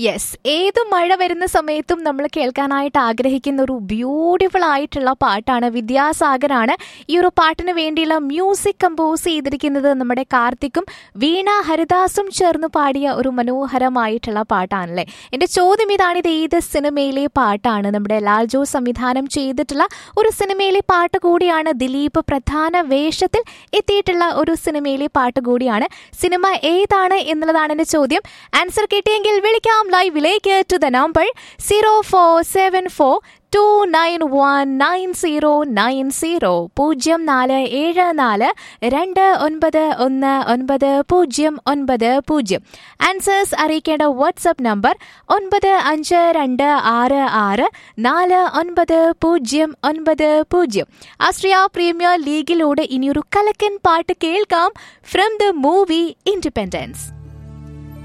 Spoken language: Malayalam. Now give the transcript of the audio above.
യെസ് ഏത് മഴ വരുന്ന സമയത്തും നമ്മൾ കേൾക്കാനായിട്ട് ആഗ്രഹിക്കുന്ന ഒരു ബ്യൂട്ടിഫുൾ ആയിട്ടുള്ള പാട്ടാണ് വിദ്യാസാഗറാണ് ഈ ഒരു പാട്ടിന് വേണ്ടിയുള്ള മ്യൂസിക് കമ്പോസ് ചെയ്തിരിക്കുന്നത് നമ്മുടെ കാർത്തിക്കും വീണ ഹരിദാസും ചേർന്ന് പാടിയ ഒരു മനോഹരമായിട്ടുള്ള പാട്ടാണല്ലേ എന്റെ ചോദ്യം ഇതാണ് ഇത് ഏത് സിനിമയിലെ പാട്ടാണ് നമ്മുടെ ലാൽജോ സംവിധാനം ചെയ്തിട്ടുള്ള ഒരു സിനിമയിലെ പാട്ട് കൂടിയാണ് ദിലീപ് പ്രധാന വേഷത്തിൽ എത്തിയിട്ടുള്ള ഒരു സിനിമയിലെ പാട്ട് കൂടിയാണ് സിനിമ ഏതാണ് എന്നുള്ളതാണ് എന്റെ ചോദ്യം ആൻസർ കിട്ടിയെങ്കിൽ വിളിക്കാം ലൈവിലേക്ക് to the number zero four seven four two nine one nine zero nine zero പൂജ്യം നാല് ഏഴ് നാല് രണ്ട് ഒൻപത് ഒന്ന് ഒൻപത് പൂജ്യം ഒൻപത് പൂജ്യം ആൻസേഴ്സ് അറിയിക്കേണ്ട വാട്സപ്പ് നമ്പർ ഒൻപത് അഞ്ച് രണ്ട് ആറ് ആറ് നാല് ഒൻപത് പൂജ്യം ഒൻപത് പൂജ്യം ആസ്ട്രിയ പ്രീമിയർ ലീഗിലൂടെ ഇനിയൊരു കലക്കൻ പാട്ട് കേൾക്കാം ഫ്രം ദ മൂവി ഇൻഡിപെൻഡൻസ്